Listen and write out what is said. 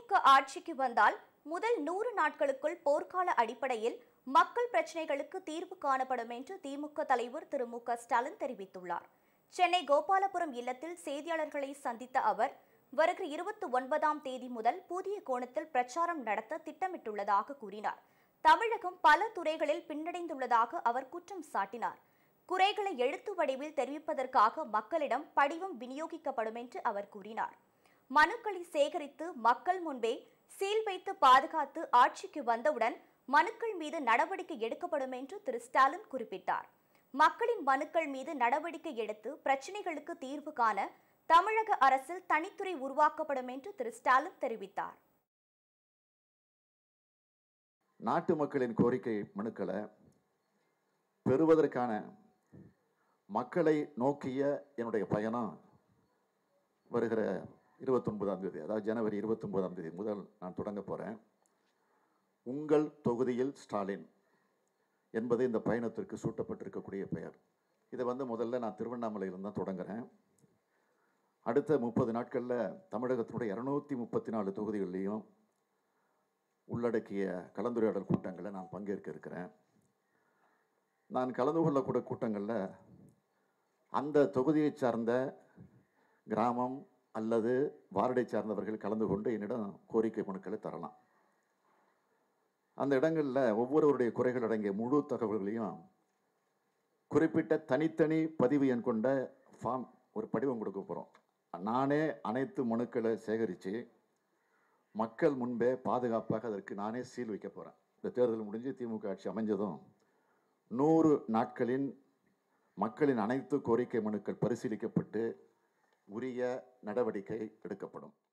திமுக ஆட்சிக்கு வந்தால் முதல் நூறு நாட்களுக்குள் போர்க்கால அடிப்படையில் மக்கள் பிரச்சினைகளுக்கு தீர்வு காணப்படும் என்று திமுக தலைவர் திரு மு க ஸ்டாலின் தெரிவித்துள்ளார் சென்னை கோபாலபுரம் இல்லத்தில் செய்தியாளர்களை சந்தித்த அவர் வருகிற இருபத்தி ஒன்பதாம் தேதி முதல் புதிய கோணத்தில் பிரச்சாரம் நடத்த திட்டமிட்டுள்ளதாக கூறினார் தமிழகம் பல துறைகளில் பின்னடைந்துள்ளதாக அவர் குற்றம் சாட்டினார் குறைகளை எழுத்து வடிவில் தெரிவிப்பதற்காக மக்களிடம் படிவம் விநியோகிக்கப்படும் என்று அவர் கூறினார் மனுக்களை சேகரித்து மக்கள் முன்பே சீல் வைத்து பாதுகாத்து ஆட்சிக்கு வந்தவுடன் மனுக்கள் மீது நடவடிக்கை எடுக்கப்படும் என்று திரு ஸ்டாலின் குறிப்பிட்டார் மக்களின் மனுக்கள் மீது நடவடிக்கை எடுத்து பிரச்சினைகளுக்கு தீர்வு காண தமிழக அரசில் தனித்துறை உருவாக்கப்படும் என்று திரு ஸ்டாலின் தெரிவித்தார் நாட்டு மக்களின் கோரிக்கை மனுக்களை பெறுவதற்கான மக்களை நோக்கிய என்னுடைய பயணம் வருகிற இருபத்தொன்பதாம் தேதி அதாவது ஜனவரி இருபத்தொன்பதாம் தேதி முதல் நான் தொடங்க போகிறேன் உங்கள் தொகுதியில் ஸ்டாலின் என்பது இந்த பயணத்திற்கு சூட்டப்பட்டிருக்கக்கூடிய பெயர் இதை வந்து முதல்ல நான் திருவண்ணாமலையிலிருந்து தான் தொடங்குறேன் அடுத்த முப்பது நாட்களில் தமிழகத்தினுடைய இரநூத்தி முப்பத்தி நாலு தொகுதிகள்லையும் உள்ளடக்கிய கலந்துரையாடல் கூட்டங்களில் நான் பங்கேற்க இருக்கிறேன் நான் கலந்து கொள்ளக்கூடிய கூட்டங்களில் அந்த தொகுதியை சார்ந்த கிராமம் அல்லது வார்டை சார்ந்தவர்கள் கலந்து கொண்டு என்னிடம் கோரிக்கை மனுக்களை தரலாம் அந்த இடங்களில் ஒவ்வொருவருடைய குறைகள் அடங்கிய முழு தகவல்களையும் குறிப்பிட்ட தனித்தனி பதிவு எண் கொண்ட ஃபார்ம் ஒரு படிவம் கொடுக்க போகிறோம் நானே அனைத்து மனுக்களை சேகரித்து மக்கள் முன்பே பாதுகாப்பாக அதற்கு நானே சீல் வைக்க போகிறேன் இந்த தேர்தல் முடிஞ்சு திமுக ஆட்சி அமைஞ்சதும் நூறு நாட்களின் மக்களின் அனைத்து கோரிக்கை மனுக்கள் பரிசீலிக்கப்பட்டு உரிய நடவடிக்கை எடுக்கப்படும்